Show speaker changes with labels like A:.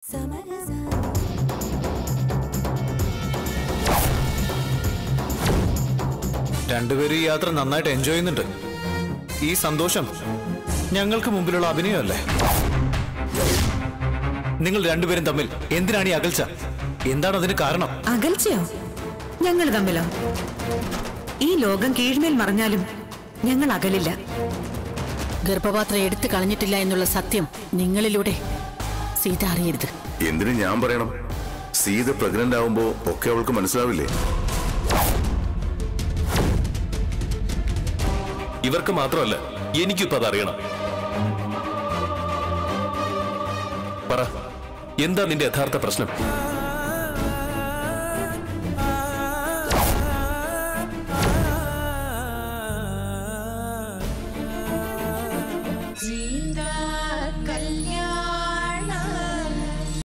A: രണ്ടുപേരും ഈ യാത്ര നന്നായിട്ട് എൻജോയ് ചെയ്യുന്നുണ്ട് ഈ സന്തോഷം ഞങ്ങൾക്ക് മുമ്പിലുള്ള അഭിനയമല്ലേ നിങ്ങൾ രണ്ടുപേരും തമ്മിൽ എന്തിനാണ് ഈ അകൽച്ച എന്താണ് അതിന് കാരണം
B: അകൽച്ചയോ ഞങ്ങൾ തമ്മിലോ ഈ ലോകം കീഴ്മേൽ മറഞ്ഞാലും ഞങ്ങൾ അകലില്ല
C: ഗർഭപാത്രം എടുത്തു കളഞ്ഞിട്ടില്ല എന്നുള്ള സത്യം നിങ്ങളിലൂടെ സീത അറിയരുത്
D: എന്തിനു ഞാൻ പറയണം സീത പ്രഗ്നന്റ് ആവുമ്പോ ഒക്കെ അവൾക്ക് മനസ്സിലാവില്ലേ
E: ഇവർക്ക് മാത്രമല്ല എനിക്കിപ്പോ അതറിയണം പറ എന്താ നിന്റെ യഥാർത്ഥ പ്രശ്നം